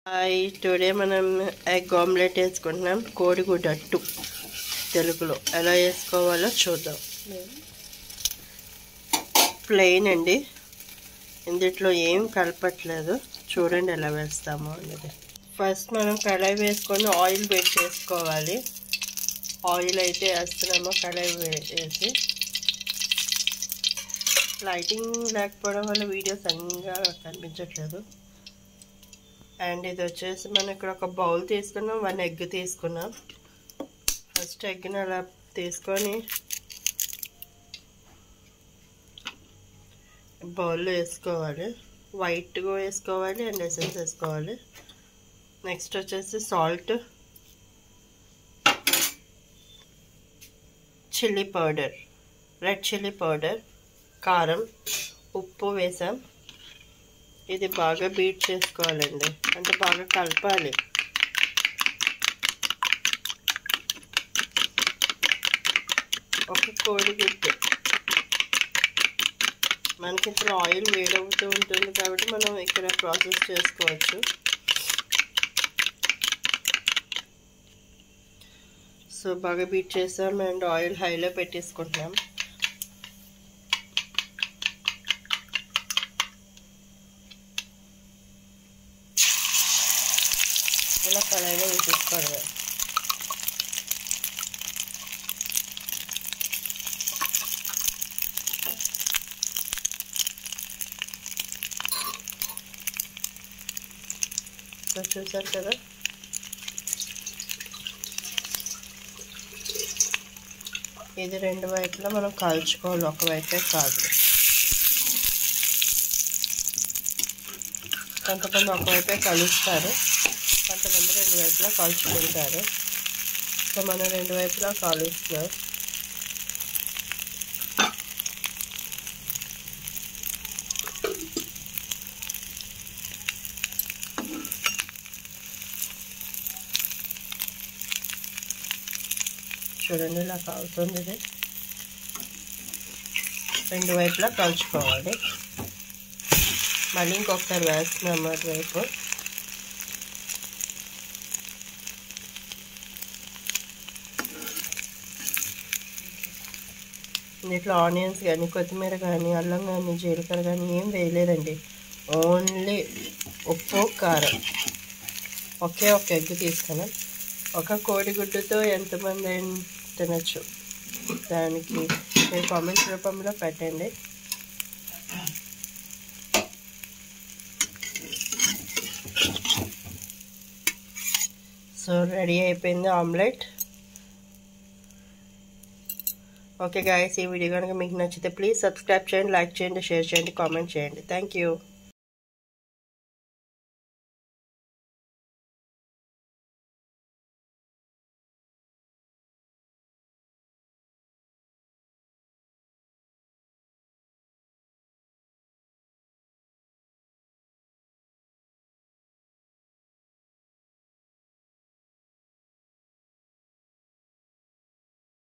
hi today మనం egg omelette వేసుకుంటున్నాం కోడిగుడ్డు అట్టు తెలుగులో ఎలా వేసుకోవాలో చూద్దాం ప్లెయిన్ అండి ఇందులో ఏం కలపట్లేదు చూడండి ఎలా వేస్తామో అనేది ఫస్ట్ మనం కడాయి వేసుకొని ఆయిల్ వేడి చేసుకోవాలి ఆయిల్ అయితే వేస్తున్నామో కడాయి వేసి లైటింగ్ లేకపోవడం వల్ల వీడియో సరిగ్గా కనిపించట్లేదు అండ్ ఇది వచ్చేసి మనం ఇక్కడ ఒక బౌల్ తీసుకున్నాం వన్ ఎగ్ తీసుకున్నాం ఫస్ట్ ఎగ్ని అలా తీసుకొని బౌల్లో వేసుకోవాలి వైట్గా వేసుకోవాలి అండ్ ఎసెన్స్ వేసుకోవాలి నెక్స్ట్ వచ్చేసి salt chilli powder red chilli powder కారం ఉప్పు వేసాం ఇది బాగా బీట్ చేసుకోవాలండి అంటే బాగా కలపాలి ఒక కోడిగుడ్డు మనకి ఇప్పుడు ఆయిల్ వేడవుతూ ఉంటుంది కాబట్టి మనం ఇక్కడ ప్రాసెస్ చేసుకోవచ్చు సో బాగా బీట్ చేసాం అండ్ ఆయిల్ హైలో పెట్టేసుకుంటున్నాం ఇలా కళాయిలో వేసేసుకోవడమే సో చూసారు కదా ఇది రెండు వైపులా మనం కాల్చుకోవాలి ఒక వైపే కాదు కొంతమంది ఒకవైపే కలుస్తారు కొంతమంది రెండు వైపులా కాల్చుకుంటారు సో మనం రెండు వైపులా కాలుస్తున్నాం చూడండి ఇలా కాలుతుంది ఇది రెండు వైపులా కాల్చుకోవాలి మళ్ళీ ఇంకొకసారి వేస్తున్నాం అటువైపు దీంట్లో ఆనియన్స్ కానీ కొత్తిమీర కానీ అల్లం కానీ జీలకర్ర కానీ ఏం వేయలేదండి ఓన్లీ ఉప్పు కారం ఒకే ఒక ఎగ్ తీసుకున్నాం ఒక కోడిగుడ్డుతో ఎంతమంది తినచ్చు దానికి మీరు కామెంట్స్ రూపంలో పెట్టండి సో రెడీ అయిపోయింది ఆమ్లెట్ ఓకే గాయస్ ఈ వీడియో కనుక మీకు నచ్చితే ప్లీజ్ సబ్స్క్రైబ్ చేయండి లైక్ చేయండి షేర్ చేయండి కామెంట్ చేయండి థ్యాంక్ యూ